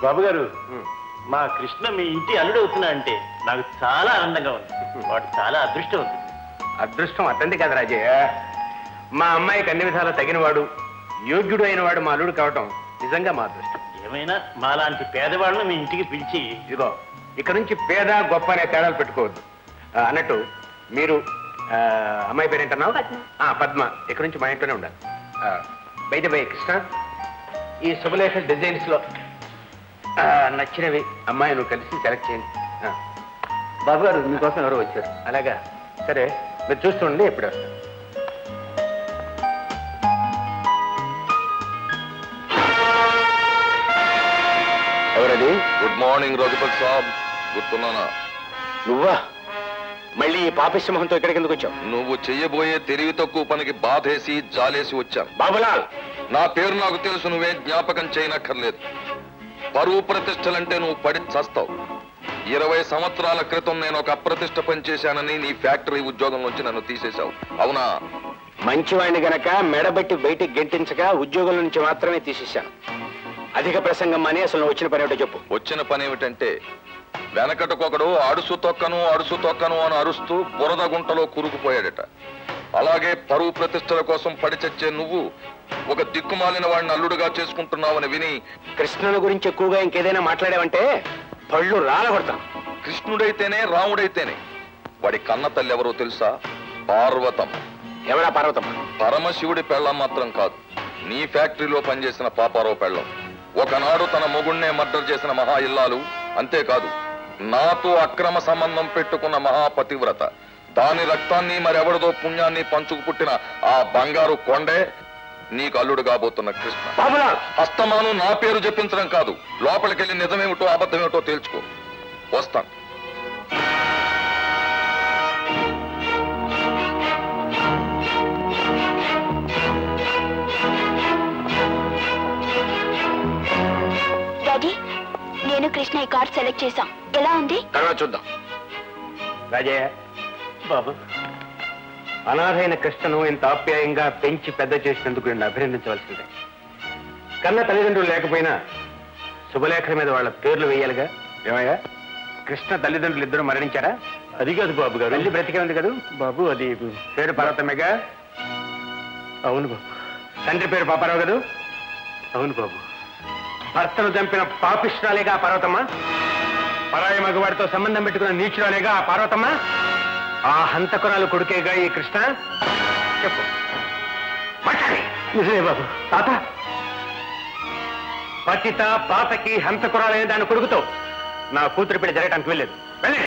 బాబు గారు మా కృష్ణ మీ ఇంటి అల్లుడు అవుతున్నా అంటే నాకు చాలా ఆనందంగా ఉంది వాడు చాలా అదృష్టం ఉంది అదృష్టం అతంది కదా రాజయ్య మా అమ్మాయికి అన్ని విధాలా తగినవాడు యోగ్యుడు అయిన వాడు మా అల్లుడు కావటం నిజంగా మా అదృష్టం ఏమైనా మాలాంటి పేదవాళ్ళను మీ ఇంటికి పిలిచి ఇదిగో ఇక్కడ నుంచి పేద గొప్ప అనే తేడాలు పెట్టుకోవద్దు ఆ, అన్నట్టు మీరు ఆ, అమ్మాయి పేరేంటన్నావు పద్మ. ఆ, పద్మ ఇక్కడ నుంచి మా ఇంట్లోనే ఉండాలి బయట బై కృష్ణ ఈ శుభలేఖ డిజైన్స్ లో ఆ, నచ్చినవి అమ్మాయి నువ్వు కలిసి సెలెక్ట్ చేయండి ఆ. బాబు గారు మీకోసం ఎవరో వచ్చారు అలాగా సరే మీరు చూస్తుండండి ఎప్పుడు వస్తారు ఎవరది గుడ్ మార్నింగ్ రఘుపతి సాబ్ గుర్తున్నానా నువ్వా మళ్ళీ ఈ పాపిష్ట మొహంతో ఇక్కడికి ఎందుకు వచ్చావు నువ్వు చెయ్యబోయే తెలివి తక్కువ పనికి బాధేసి జాలేసి వచ్చాను బాబులాల్ నా పేరు నాకు తెలుసు నువ్వే జ్ఞాపకం చేయనక్కర్లేదు పరువు ప్రతిష్టలంటే నువ్వు పడి చస్తావు ఇరవై సంవత్సరాల క్రితం నేను ఒక అప్రతిష్ట పనిచేశానని నీ ఫ్యాక్టరీ ఉద్యోగం నుంచి నన్ను తీసేశావు అవునా మంచివాడిని గనక మెడబెట్టి బయటికి గెంటించగా ఉద్యోగం నుంచి మాత్రమే తీసేశాను అధిక ప్రసంగం అని అసలు నువ్వు వచ్చిన పని ఏమిటో చెప్పు వచ్చిన పని ఏమిటంటే వెనకటకొకడు అడుసు తొక్కను అడుసు తొక్కను అని అరుస్తూ బురద గుంటలో కూరుకుపోయాడట అలాగే పరువు ప్రతిష్టల కోసం పడి చచ్చే నువ్వు ఒక దిక్కుమాలిన వాడిని అల్లుడుగా చేసుకుంటున్నావని విని కృష్ణుని గురించి ఎక్కువగా ఇంకేదైనా మాట్లాడావంటే పళ్ళు రాలగొడతాను కృష్ణుడైతేనే రాముడైతేనే వాడి కన్న తల్లి ఎవరో తెలుసా పార్వతమ్మ ఎవరా పార్వతమ్మ పరమశివుడి పెళ్ళం మాత్రం కాదు నీ ఫ్యాక్టరీలో పనిచేసిన పాపారావు పెళ్ళం ఒకనాడు తన మొగుణ్ణే మర్డర్ చేసిన మహా ఇల్లాలు అంతేకాదు నాతో అక్రమ సంబంధం పెట్టుకున్న మహాపతివ్రత దాని రక్తాన్ని మరెవరిదో పుణ్యాన్ని పంచుకు పుట్టిన ఆ బంగారు కొండే నీకు అల్లుడు కాబోతున్న కృష్ణ బాబులాల్ హస్తమాను నా పేరు చెప్పించడం కాదు లోపలికెళ్ళి నిజమేమిటో అబద్ధమేమిటో తేల్చుకో వస్తాను డాడీ నేను కృష్ణ ఈ కార్డ్ సెలెక్ట్ చేశాం ఎలా ఉంది తర్వాత చూద్దాం రాజయ్య బాబు అనాథైన కృష్ణను ఇంత ఆప్యాయంగా పెంచి పెద్ద చేసినందుకు నేను అభినందించవలసిందే కన్న తల్లిదండ్రులు లేకపోయినా శుభలేఖల మీద వాళ్ళ పేర్లు వేయాలిగా ఏమయ్యా కృష్ణ తల్లిదండ్రులు ఇద్దరు మరణించారా అది కాదు బాబు గారు వెళ్ళి బ్రతికే ఉంది కదా బాబు అది పేరు పర్వతమేగా అవును బాబు తండ్రి పేరు పాపారావు కదూ అవును బాబు భర్తను చంపిన పాపిష్టాలేగా ఆ పార్వతమ్మ పరాయి మగవాడితో సంబంధం పెట్టుకున్న నీచురాలేగా ఆ పార్వతమ్మ ఆ హంతకురాలు కొడుకేగా ఈ కృష్ణ చెప్పు మాట్లాడి నిజమే బాబు తాత పతిత పాతకి హంతకురాలైన దాని కొడుకుతో నా కూతురు పెళ్లి జరగడానికి వెళ్ళలేదు